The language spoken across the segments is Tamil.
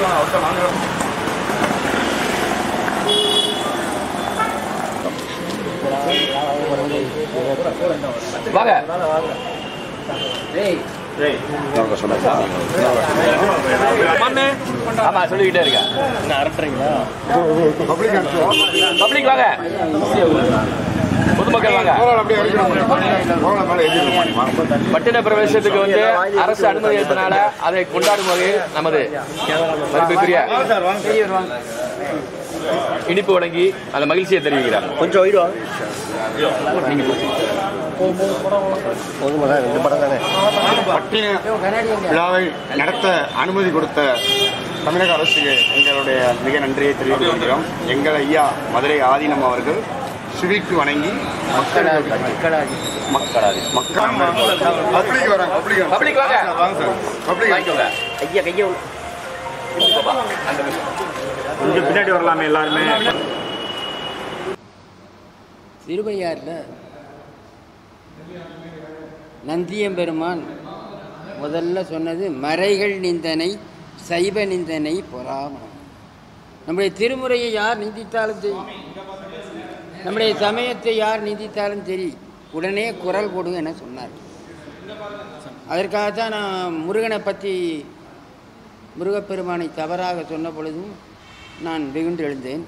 வாங்க மண்ணு ஆமா சொல்லிக்கிட்டே இருக்கேன் என்ன அரட்டுறீங்களா பப்ளிக் வாங்க பொதுமக்கள் வாங்க பட்டின பிரவேசத்துக்கு வந்து அரசு அனுமதி அளித்தனால அதை கொண்டாடும் வகையில் நமது மதிப்பிற்குரிய இனிப்பு வழங்கி அந்த மகிழ்ச்சியை தெரிவிக்கிறார் கொஞ்சம் வைடுவா நீங்க போதுமா ரெண்டு படம் தானே பட்டின விழாவை நடத்த அனுமதி கொடுத்த தமிழக அரசுக்கு எங்களுடைய மிக நன்றியை தெரிவித்துக் கொள்கிறோம் எங்கள் ஐயா மதுரை ஆதீனம் அவர்கள் சிவிக்கு வணங்கி மக்கள் மக்களாதி மக்கள் பப்ளிக் வராங்க பப்ளிக் பப்ளிக் வாங்க வாங்க சார் பப்ளிக் வாங்கிக்கோங்க ஐயா கையை கொஞ்சம் பின்னாடி வரலாமே எல்லாருமே திருவையாறில் நந்தியம்பெருமான் முதல்ல சொன்னது மறைகள் நிந்தனை சைவ நிந்தனை பொறாமம் நம்முடைய திருமுறையை யார் நிந்தித்தாலும் சரி நம்முடைய சமயத்தை யார் நிந்தித்தாலும் சரி உடனே குரல் கொடுங்க என சொன்னார் அதற்காகத்தான் நான் முருகனை பற்றி முருகப்பெருமானை தவறாக சொன்ன பொழுதும் நான் வெகுண்டு எழுந்தேன்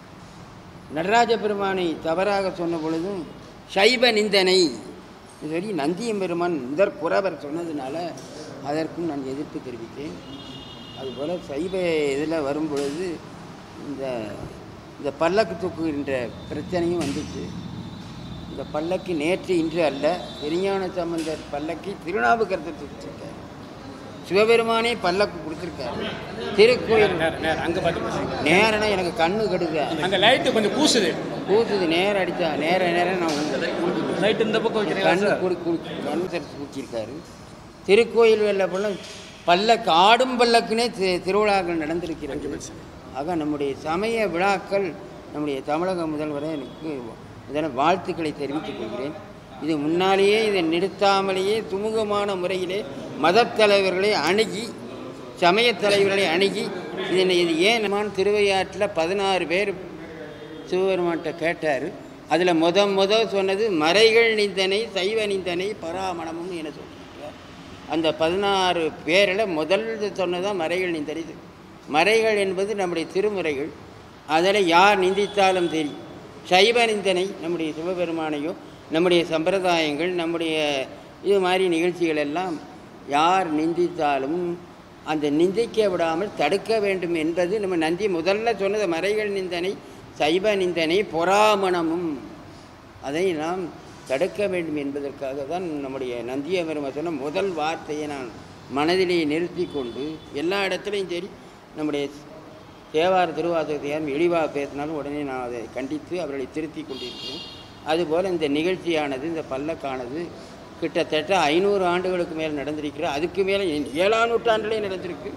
நடராஜ பெருமானை தவறாக சொன்ன பொழுதும் சைவ நிந்தனை சொல்லி நந்தியம் பெருமான் முதற் குறவர் சொன்னதுனால அதற்கும் நான் எதிர்ப்பு தெரிவித்தேன் அதுபோல் சைவ இதில் வரும் பொழுது இந்த இந்த பல்லக்கு தூக்குகின்ற பிரச்சனையும் வந்துச்சு இந்த பல்லக்கு நேற்று இன்று அல்ல பெரிஞான சம்பந்தர் பல்லக்கை திருநாவுக்கரசர் தூக்கிச்சிருக்கார் சிவபெருமானே பல்லக்கு கொடுத்துருக்காரு திருக்கோயில் அங்க பார்த்து நேரம்னா எனக்கு கண்ணு கெடுக்க அங்க லைட்டு கொஞ்சம் கூசுது கூத்துது நேரம் அடித்தா நேர நேரம் நான் உங்களுக்கு லைட் இந்த பக்கம் கண்ணு குடி குடி கண்ணு தரிசி ஊற்றிருக்காரு திருக்கோயில் வெள்ள பல்ல பல்லக்கு ஆடும் பல்லக்குனே தி- திருவிழாக்கள் நடந்திருக்கிறது ஆக நம்முடைய சமய விழாக்கள் நம்முடைய தமிழக முதல்வரை எனக்கு முதல்ல வாழ்த்துக்களை தெரிவித்துக் கொள்கிறேன் இது முன்னாலேயே இதை நிறுத்தாமலேயே சுமூகமான முறையிலே மதத் தலைவர்களை அணுகி சமயத் தலைவர்களை அணுகி இதனை இது ஏன் நம்மான் திருவையாற்றில் பதினாறு பேர் சிவபெருமான்கிட்ட கேட்டார் அதில் முத முத சொன்னது மறைகள் நிந்தனை சைவ நிந்தனை பராமணமும் என சொல்லியிருக்கார் அந்த பதினாறு பேரில் முதல் சொன்னதான் மறைகள் நிந்தனை மறைகள் என்பது நம்முடைய திருமுறைகள் அதில் யார் நிந்தித்தாலும் சரி சைவ நிந்தனை நம்முடைய சிவபெருமானையோ நம்முடைய சம்பிரதாயங்கள் நம்முடைய இது மாதிரி நிகழ்ச்சிகள் எல்லாம் யார் நிந்தித்தாலும் அந்த நிந்திக்க விடாமல் தடுக்க வேண்டும் என்பது நம்ம நந்தி முதல்ல சொன்னது மறைகள் நிந்தனை சைவ நிந்தனை பொறாமணமும் அதை நாம் தடுக்க வேண்டும் என்பதற்காக தான் நம்முடைய நந்திய பெருமை சொன்ன முதல் வார்த்தையை நான் மனதிலே நிறுத்தி கொண்டு எல்லா இடத்துலையும் சரி நம்முடைய தேவார திருவாசகத்தை யாரும் இழிவாக பேசினாலும் உடனே நான் அதை கண்டித்து அவர்களை திருத்தி கொண்டிருக்கிறேன் அதுபோல் இந்த நிகழ்ச்சியானது இந்த பல்லக்கானது கிட்டத்தட்ட ஐநூறு ஆண்டுகளுக்கு மேல் நடந்திருக்கிற அதுக்கு மேலே ஏழாம் நூற்றாண்டிலே நடந்திருக்கு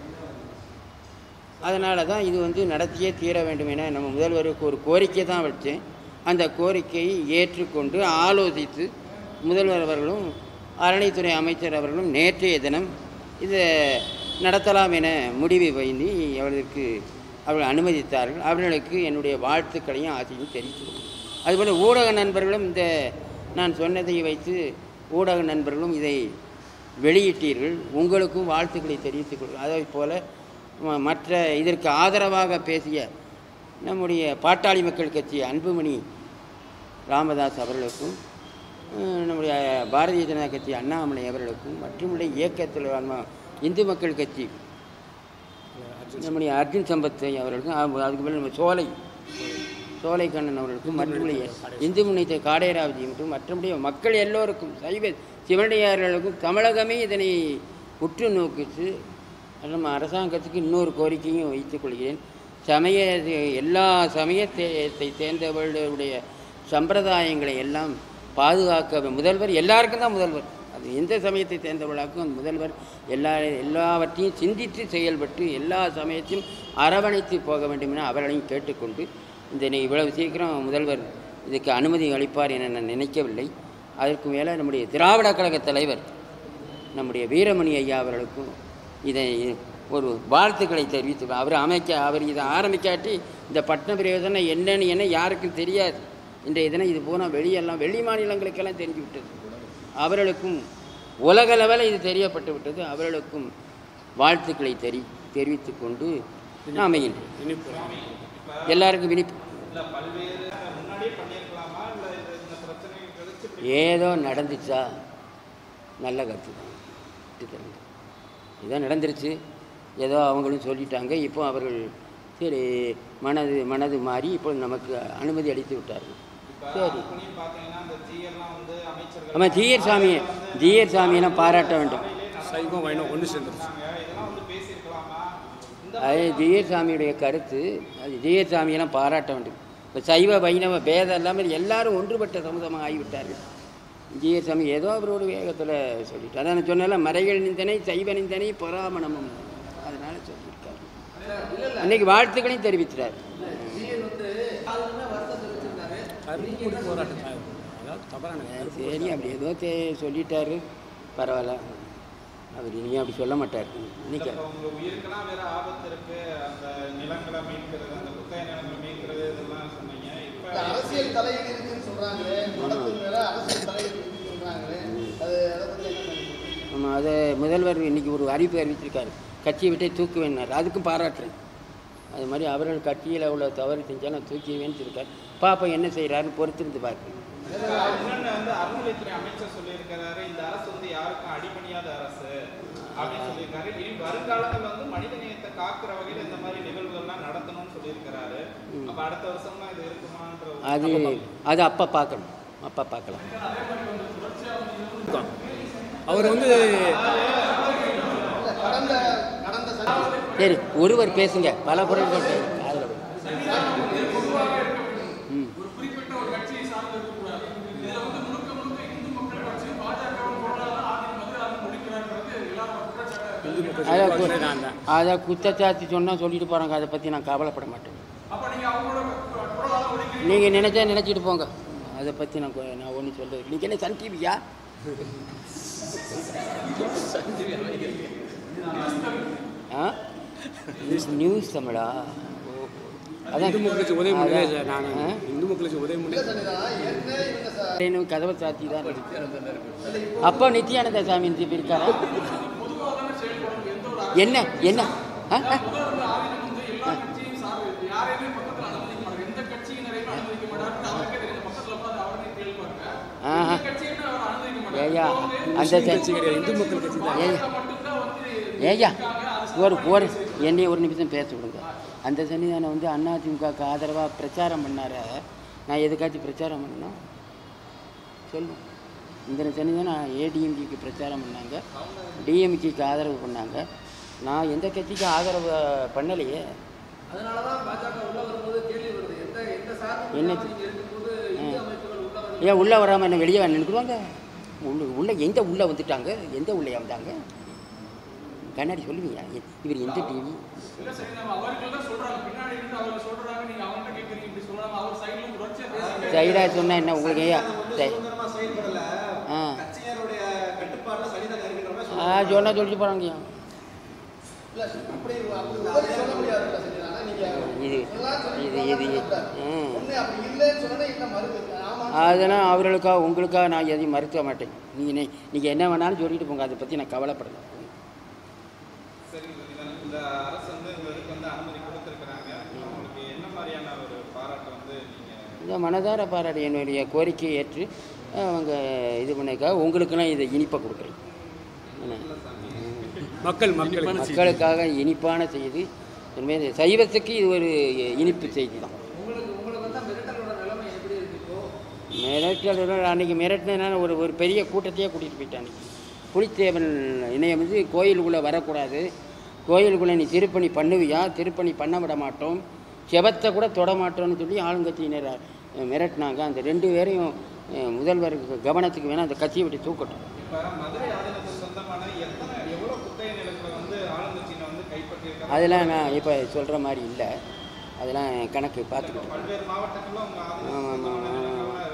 அதனால தான் இது வந்து நடத்தியே தீர வேண்டும் என நம்ம முதல்வருக்கு ஒரு கோரிக்கை தான் வச்சேன் அந்த கோரிக்கையை ஏற்றுக்கொண்டு ஆலோசித்து முதல்வர் அவர்களும் அறநிலைத்துறை அமைச்சர் அவர்களும் நேற்றைய தினம் இதை நடத்தலாம் என முடிவு வைந்து அவர்களுக்கு அவர்கள் அனுமதித்தார்கள் அவர்களுக்கு என்னுடைய வாழ்த்துக்களையும் ஆசையும் தெரிவித்துள்ளேன் அதுபோல் ஊடக நண்பர்களும் இந்த நான் சொன்னதை வைத்து ஊடக நண்பர்களும் இதை வெளியிட்டீர்கள் உங்களுக்கும் வாழ்த்துக்களை தெரிவித்துக் கொள்கிறேன் அதே போல் ம- மற்ற இதற்கு ஆதரவாக பேசிய நம்முடைய பாட்டாளி மக்கள் கட்சி அன்புமணி ராமதாஸ் அவர்களுக்கும் அஹ், நம்முடைய பாரதிய ஜனதா கட்சி அண்ணாமலை அவர்களுக்கும் மற்றும் இயக்கத்தில் நம்ம இந்து மக்கள் கட்சி நம்முடைய அர்ஜுன் சம்பத் அவர்களுக்கும் அ- அதுக்கு மேலே நம்ம சோலை சோலை கண்ணன் அவர்களுக்கும் மற்றும் இந்து முன்னேற்ற காடையராவதி மற்றும் மற்றபடி மக்கள் எல்லோருக்கும் சைவ சிவனடியார்களுக்கும் தமிழகமே இதனை உற்று நோக்கிச்சு நம்ம அரசாங்கத்துக்கு இன்னொரு கோரிக்கையும் வைத்துக் கொள்கிறேன் சமய எல்லா சமயத்தை சேர்ந்தவர்களுடைய சம்பிரதாயங்களை எல்லாம் பாதுகாக்க முதல்வர் எல்லாருக்கும் தான் முதல்வர் அது எந்த சமயத்தை சேர்ந்தவர்களுக்கும் அந்த முதல்வர் எல்லா எல்லாவற்றையும் சிந்தித்து செயல்பட்டு எல்லா சமயத்தையும் அரவணைத்து போக வேண்டும் என அவர்களையும் கேட்டுக்கொண்டு இந்த நி- இவ்வளவு சீக்கிரம் முதல்வர் இதுக்கு அனுமதி அளிப்பார் என நான் நினைக்கவில்லை அதற்கு மேலே நம்முடைய திராவிட கழக தலைவர் நம்முடைய வீரமணி ஐயா அவர்களுக்கும் இதை ஒரு வாழ்த்துக்களை தெரிவித்து அவர் அமைக்க அவர் இதை ஆரம்பிக்காட்டி இந்த பட்டண பிரயோஜனம் என்னன்னு என்ன யாருக்கும் தெரியாது இன்றைய தினம் இது போனால் வெளியெல்லாம் வெளி மாநிலங்களுக்கெல்லாம் தெரிஞ்சு விட்டது அவர்களுக்கும் உலக லெவலில் இது தெரியப்பட்டு விட்டது அவர்களுக்கும் வாழ்த்துக்களை தெரி தெரிவித்து கொண்டு நான் அமைகின்றேன் எல்லாருக்கும் விழிப்பு ஏதோ நடந்துச்சா நல்ல கருத்து தான் விட்டுத்தரங்க ஏதோ நடந்துருச்சு ஏதோ அவங்களும் சொல்லிட்டாங்க இப்போ அவர்கள் சரி மனது மனது மாறி இப்போ நமக்கு அனுமதி அளித்து விட்டார்கள் சரி ஆமாம் ஜிஆர் சாமி ஜிஆர் சாமியெல்லாம் பாராட்ட வேண்டும் சைவம் வைணவம் ஒன்று சேர்ந்துருச்சு அது ஜிஆர் சாமியுடைய கருத்து அது ஜிஆர் சாமியெல்லாம் பாராட்ட வேண்டும் இப்போ சைவ வைணவ பேதம் இல்லாமல் எல்லாரும் ஒன்றுபட்ட சமுதாயமாக ஆகிவிட்டார்கள் ஜிஆர் சாமி ஏதோ அவரோட வேகத்தில் சொல்லிட்டு அதான் நான் சொன்னால மறைகள் நிந்தனை சைவ நிந்தனை பொறாமணமும் அதனால சொல்லியிருக்காரு அன்னைக்கு வாழ்த்துக்களையும் தெரிவிக்கிறார் கருப்புக்குடி போராட்டம் அதாவது தவறான சரி அப்படி ஏதோ தே சொல்லிட்டாரு பரவாயில்ல அவர் இனியும் அப்படி சொல்ல மாட்டார் இன்னைக்கு உங்க உயிருக்கெல்லாம் வேற ஆபத்து இருக்கு அந்த நிலங்களை மீட்கிறது அந்த குத்தகை நிலங்களை மீட்கிறது இதெல்லாம் சொன்னீங்க இப்ப அரசியல் தலையீடு இருக்குன்னு சொல்றாங்களே மதத்தின் மேல அரசியல் தலையீடு இருக்குன்னு சொல்றாங்களே அது அதை பத்தி என்ன நினைக்கிறீங்க? ஆமாம் அதை முதல்வர் இன்னைக்கு ஒரு அறிவிப்பு அறிவிச்சிருக்காரு கட்சியை விட்டே தூக்குவேன்னார் அதுக்கும் பாராட்டுறேன் அது மாதிரி அவர்கள் கட்சியில் உள்ள தவறு செஞ்சாலும் தூக்கிடுவேன்னு இருக்கார் பாப்போம் என்ன செய்கிறாருன்னு பொறுத்திருந்து பார்க்கணும் இன்னொன்னு வந்து அறநிலைத்துறை அமைச்சர் சொல்லியிருக்கிறாரு இந்த அரசு வந்து யாருக்கும் அடிபணியாத அரசு அப்படின்னு சொல்லியிருக்காரு இனி வருங்காலங்கள்ல வந்து மனித நேயத்தை காக்குற வகையில இந்த மாதிரி நிகழ்வுகள்லாம் நடத்தணும்னு சொல்லியிருக்கிறாரு அப்ப அடுத்த வருஷம்லாம் இது இருக்குமான்ற ஒரு அது அது அப்போ பார்க்கணும் அப்போ பார்க்கலாம் அவர் வந்து கடந்த கடந்த சனி சரி ஒருவர் பேசுங்க பல குரல்கள் பேசுங்க. காதுல விழும். ம் அதான் கு- அதான் குத்தச்சாத்தி சொன்னால் சொல்லிட்டு போகிறாங்க அதை பற்றி நான் கவலைப்பட மாட்டேன் நீங்கள் நினைச்சா நினச்சிட்டு போங்க அதை பற்றி நான் கொ- நான் ஒன்றும் சொல்றது நீங்கள் என்ன சன் டிவியா ஆ நியூஸ் தமிழா ஓ. அதான் இந்து மக்களுக்கு உதவி பண்ணவே இல்லை அதான். நான் ஆ? இந்து மக்களுக்கு உதவி பண்ணி இன்னும் கதவை சாத்தி தான் இருக்கு அப்போ நித்யானந்த சாமி இருக்காரா என்ன என்ன ஆ? ஆ? ஆஹா. ஏய்யா அந்த ச- கட்சி கிடையாது இந்து மக்கள் கட்சி தான் ஏய்யா ஏய்யா ஒரு ஒரு என்னை ஒரு நிமிஷம் பேச விடுங்க அந்த சன்னிதானம் வந்து அதிமுகவுக்கு ஆதரவாக பிரச்சாரம் பண்ணார நான் எதுக்காச்சும் பிரச்சாரம் பண்ணணும் சொல்லுங்க இந்த சன்னிதானம் ஏடிஎம்கேக்கு பிரச்சாரம் பண்ணாங்க டிஎம்கேக்கு ஆதரவு பண்ணாங்க நான் எந்த கட்சிக்கும் ஆதரவு பண்ணலையே என்ன ஏன் உள்ளே வராமல் என்ன வெளியே நினைக்குவாங்க உள்ள உள்ள எங்கே உள்ளே வந்துட்டாங்க எந்த உள்ளே வந்தாங்க கண்ணாடி சொல்லுவீங்க எ- இவர் எந்த டிவி சைடா சொன்னா என்ன உங்களுக்கு ஐயா சை- ஆ ஆ சொன்னா சொல்லிட்டு போகிறாங்கய்யா இது இது இது ம் அப்படி இல்லைன்னு சொன்னா இல்ல மறுது ஆமா அதெல்லாம் அவர்களுக்காக உங்களுக்காக நான் எதையும் மறுக்க மாட்டேன் நீங்கள் நீங்கள் என்ன வேணாலும் சொல்லிட்டு போங்க அதை பற்றி நான் கவலைப்படலை சரி இந்த- இந்த அரசு வந்து உங்களுக்கு வந்து அனுமதி கொடுத்திருக்கிறாங்க உங்களுக்கு என்ன மாதிரியான ஒரு பாராட்டு வந்து நீங்க இந்த மனதார பாராட்டு என்னுடைய கோரிக்கையை ஏற்று அவங்க இது பண்ணிக்காக உங்களுக்கெல்லாம் இதை இனிப்பாக கொடுக்குறேன் என்ன? மக்கள் மக்களுக்கு மக்களுக்காக இனிப்பான செய்தி உண்மையாக இந்த சைவத்துக்கு இது ஒரு இனிப்பு செய்தி தான் மிரட்டல் அன்னைக்கு மிரட்டினா ஒரு ஒரு பெரிய கூட்டத்தையே கூட்டிகிட்டு போயிட்டான் அன்னைக்கு புலித்தேவன் இணையம் வந்து கோயிலுக்குள்ளே வரக்கூடாது கோயிலுக்குள்ளே நீ திருப்பணி பண்ணுவியா திருப்பணி பண்ண விட மாட்டோம் செபத்தை கூட தொட மாட்டோம்னு சொல்லி ஆளுங்கட்சியினர் அஹ், மிரட்டினாங்க அந்த ரெண்டு பேரையும் அஹ், முதல்வருக்கு கவனத்துக்கு வேணால் அந்த கட்சியை விட்டு தூக்கட்டும் இப்ப மதுரை ஆதீனத்துக்கு சொந்தமான எத்தனை எவ்வளவு குத்தகை நிலங்களை வந்து ஆளுங்கட்சியினர் வந்து கைப்பற்றியிருக்காங்க அதெல்லாம் நான் இப்போ சொல்கிற மாதிரி இல்லை அதெல்லாம் கணக்கு பார்த்துக்கிட்டோம் பல்வேறு மாவட்டங்கள்ல உங்க ஆமாம் ஆதீனத்துக்கு ஆமாம் சொந்தமான ஆமாம் நிலங்கள்லாம் இருக்கும்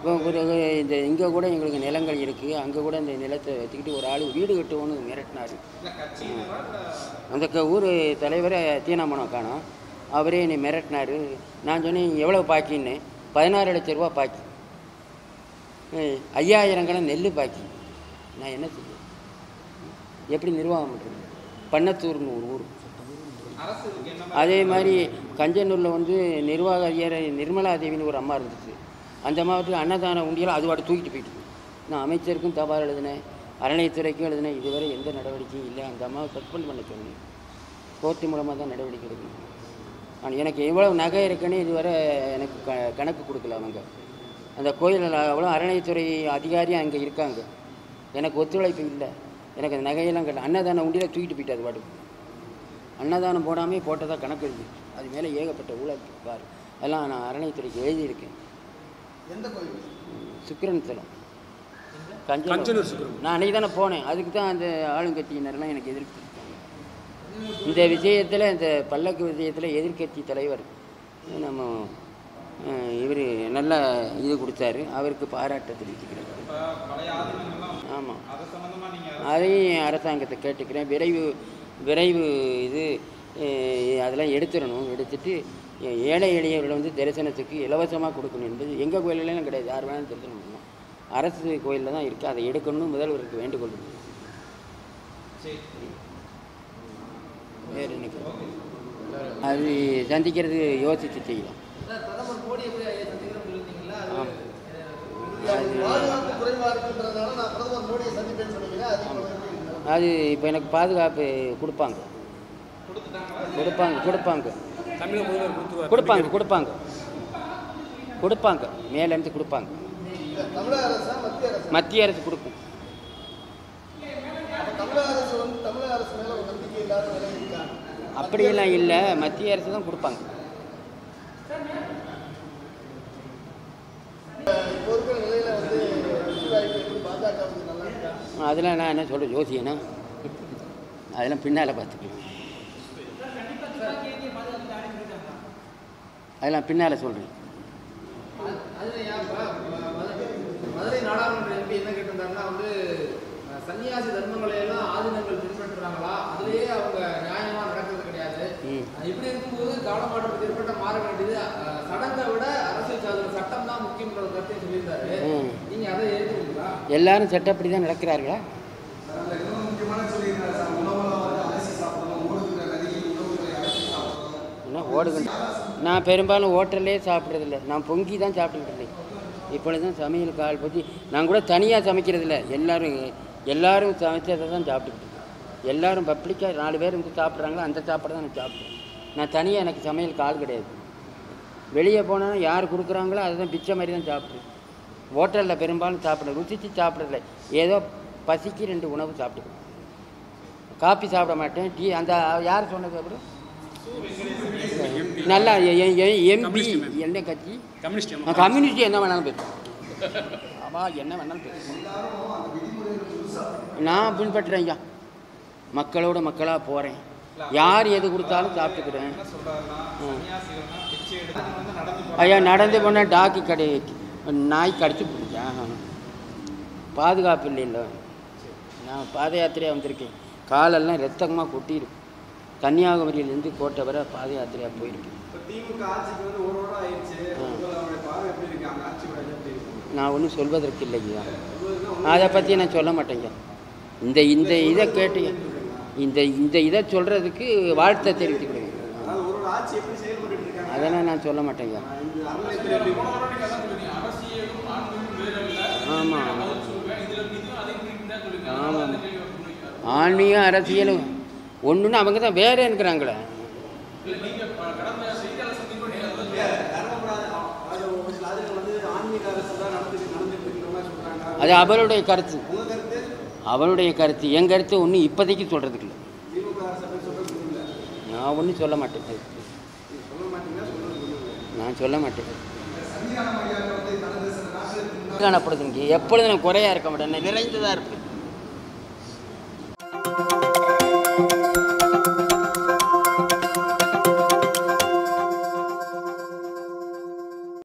இப்போ ஒரு இந்த இங்கே கூட எங்களுக்கு நிலங்கள் இருக்குது அங்கே கூட இந்த நிலத்தை வச்சுக்கிட்டு ஒரு ஆள் வீடு கட்டுவோன்னு மிரட்டினார் அந்த க- ஊர் தலைவரை தீனாமனம் காணோம் அவரே என்னை மிரட்டினார் நான் சொன்னேன் எவ்வளோ பாக்கின்னு பதினாறு லட்ச ரூபா பாக்கி ஏய், ஐயாயிரம் கணம் நெல் பாக்கி நான் என்ன செய்ய எப்படி நிர்வாகம் பண்ணுறது பண்ணத்தூர்னு ஒரு ஊர் அதே மாதிரி கஞ்சனூரில் வந்து நிர்வாக ஐயர் நிர்மலா தேவின்னு ஒரு அம்மா இருந்துச்சு அந்த அம்மாவுக்கு அன்னதான உண்டியல் அது வாட்டு தூக்கிட்டு போயிட்டு நான் அமைச்சருக்கும் தபால் எழுதினேன் அறநிலையத்துறைக்கும் எழுதினேன் இதுவரை எந்த நடவடிக்கையும் இல்லை அந்த அம்மாவை சஸ்பெண்ட் பண்ண சொன்னேன் கோர்ட்டு மூலமாக தான் நடவடிக்கை எடுக்கணும் ஆனால் எனக்கு எவ்வளவு நகை இருக்குன்னு இதுவரை எனக்கு க கணக்கு கொடுக்கல அவங்க அந்த கோயிலில் அவ்வளோ அறநிலையத்துறை அதிகாரியும் அங்கே இருக்காங்க எனக்கு ஒத்துழைப்பு இல்லை எனக்கு அந்த நகையெல்லாம் கட்ட அன்னதான உண்டியில் தூக்கிட்டு போயிட்டு அது பாட்டுக்கு அன்னதானம் போடாமே போட்டதாக கணக்கு இருக்கு அது மேலே ஏகப்பட்ட ஊழல் பார் அதெல்லாம் நான் அறநிலையத்துறைக்கு எழுதியிருக்கேன் எந்த கோயில் சுக்கிரன் தலம் கஞ்சனூர் கஞ்சனூர் சுக்கிரன். நான் அன்றைக்கி தானே போனேன் அதுக்கு தான் அந்த ஆளுங்கட்சியினர்லாம் எனக்கு எதிர்ப்பு இந்த விஷயத்தில் இந்த பல்லக்கு விஷயத்தில் எதிர்க்கட்சி தலைவர் நம்ம இவர் நல்ல இது கொடுத்தாரு அவருக்கு பாராட்ட தெரிவிச்சுக்கிறேன் இப்ப பழைய ஆதீனங்கள்லாம் ஆமாம் அது சம்பந்தமா நீங்க அதையும் அரசாங்கத்தை கேட்டுக்கிறேன் விரைவு விரைவு இது அஹ், அதெல்லாம் எடுத்துடணும் எடுத்துட்டு எ- ஏழை எளியவர்களை வந்து தரிசனத்துக்கு இலவசமாக கொடுக்கணும் என்பது எங்கள் கோயிலெல்லாம் கிடையாது யார் வேணாலும் தரிசனம் பண்ணலாம் அரசு கோயிலில் தான் இருக்குது அதை எடுக்கணும்னு முதல்வருக்கு வேண்டுகோள் இருக்கு. சரி வேறு எனக்கு அது சந்திக்கிறது யோசித்து செய்யலாம் பிரதமர் மோடி எப்படி ஐயா சந்திக்கிறோம் சொல்லியிருந்தீங்களா அது ஆமாம் அது பாதுகாப்பு குறைவா இருக்குன்றதுனால நான் பிரதமர் மோடியை சந்திப்பேன்னு சொன்னீங்க அது இப்போ எப்படி இருக்கு? அது இப்போ எனக்கு பாதுகாப்பு கொடுப்பாங்க கொடுப்பாங்க கொடுப்பாங்க தமிழக முதல்வர் கொடுத்துருவார் கொடுப்பாங்க கொடுப்பாங்க கொடுப்பாங்க மேலேருந்து கொடுப்பாங்க இல்ல, தமிழக அரசா மத்திய அரசு மத்திய அரசு கொடுக்கும் அப்ப தமிழக அரசு வந்து தமிழக அரசு மேல ஒரு நம்பிக்கை இல்லாத நிலை இருக்காங்க அப்படியெல்லாம் இல்லை மத்திய அரசு தான் கொடுப்பாங்க இப்போ இருக்கிற நிலையில வந்து வெற்றி வாய்ப்பு எப்படி பாஜக வந்து நல்லா இருக்கா அதெல்லாம் நான் என்ன சொல்கிறேன் ஜோசியனா அதெல்லாம் பின்னால் பார்த்துக்கலாம் அதெல்லாம் பின்னால் சொல்கிறேன் அதுலயா இப்ப ம- மதுரை மதுரை நாடாளுமன்ற எம்பி என்ன கேட்டிருந்தாருன்னா வந்து அஹ், சன்னியாசி தர்மங்களை எல்லாம் ஆதீனங்கள் பின்பற்றுறாங்களா அதுலயே அவங்க நியாயமா நடக்கிறது கிடையாது ம். அஹ், இப்படி இருக்கும்போது கவனமாற்றத்துக்கு ஏற்பட்ட மாற வேண்டியது அஹ், சடங்கை விட அரசியல் சாதன சட்டம் தான் முக்கியன்ற ஒரு கருத்தை சொல்லியிருந்தாரு ம். நீங்க அதை ஏற்றுக்கிறீங்களா எல்லாரும் சட்டப்படி தான் நடக்கிறார்களா என்ன ஓடுகின்ற நான் பெரும்பாலும் ஹோட்டல்லே சாப்பிட்றதில்ல நான் பொங்கி தான் சாப்பிட்டுக்கிட்டு இருந்தேன் இப்பொழுது தான் சமையல் கால் பற்றி நான் கூட தனியாக சமைக்கிறதில்ல எல்லாரும் எல்லாரும் சமைச்சதை தான் சாப்பிட்டுக்கிட்டு இருக்கேன் எல்லாரும் பப்ளிக்காக நாலு பேர் வந்து சாப்பிட்றாங்களோ அந்த சாப்பாடு தான் நான் சாப்பிட்றேன் நான் தனியாக எனக்கு சமையல் கால் கிடையாது வெளியே போனால் யார் கொடுக்குறாங்களோ அதை தான் பிச்சை மாதிரி தான் சாப்பிட்றேன் ஹோட்டலில் பெரும்பாலும் சாப்பிட ருசித்து சாப்பிட்றதில்ல ஏதோ பசிக்கு ரெண்டு உணவு சாப்பிட்டுக்குவேன் காப்பி சாப்பிட மாட்டேன் டீ அந்த யார் சொன்னது அப்புறம் நல்லா எம்பி என்ன கட்சி கம்யூனிஸ்ட் ஆ, கம்யூனிஸ்ட் என்ன வேணாலும் பேசும் அவா என்ன வேணாலும் பேசும் நான் பின்பற்றுறேன் ஐயா மக்களோட மக்களாக போகிறேன் யார் எது கொடுத்தாலும் சாப்பிட்டுக்கிறேன் என்ன சொல்றாருன்னா சன்னியாசிகள்னா பிச்சை எடுத்து வந்து நடந்து ஐயா நடந்து போனால் டாக்கி கடை நாய் கடிச்சு பிடிச்சா பாதுகாப்பு இல்லைல்ல நான் பாத யாத்திரையாக வந்திருக்கேன் காலெல்லாம் ரத்தமாக கொட்டிடும் கன்னியாகுமரியிலேருந்து கோட்டை வரை பாத யாத்திரையாக போயிருக்கேன் திமுக ஆட்சிக்கு வந்து ஒரு வருடம் ஆயிடுச்சு உங்களுடைய பார்வை எப்படி இருக்கு அந்த ஆட்சி எப்படி இருக்கு நான் ஒன்றும் சொல்வதற்கு இல்லையா அதை பற்றி நான் சொல்ல மாட்டேங்க இந்த இந்த இதை கேட்டு இந்த இந்த இதை சொல்கிறதுக்கு வாழ்த்தை தெரிவித்துக்கிடுங்க அதாவது ஒரு ஒரு ஆட்சி எப்படி செயல்பட்டு இருக்காங்க அதெல்லாம் நான் சொல்ல மாட்டேங்க இந்த அறநிலையத்துறை எப்படி ஆமாம் ஆமாம் ஆன்மீகம் அரசியலும் ஒன்றுன்னு அவங்க தான் வேற இருக்கிறாங்களே அது ஒரு சில ஆட்சிகள் வந்து ஆன்மீக அரசு தான் நடந்துட்டு நடந்துட்டு இருக்கிற மாதிரி சொல்றாங்க அது அவளுடைய கருத்து உங்க கருத்து அவளுடைய கருத்து என் கருத்து ஒன்றும் இப்போதைக்கு சொல்கிறதுக்கு இல்லை திமுக அரசை பற்றி சொல்றது இல்லை நான் ஒன்றும் சொல்ல மாட்டேன் சொல்ல மாட்டீங்கன்னா சொல்றது இல்லை நான் சொல்ல மாட்டேன் காணப்படுதுங்க எப்பொழுதும் நான் குறையா இருக்க மாட்டேன் நான் நிறைந்ததாக இருப்பேன்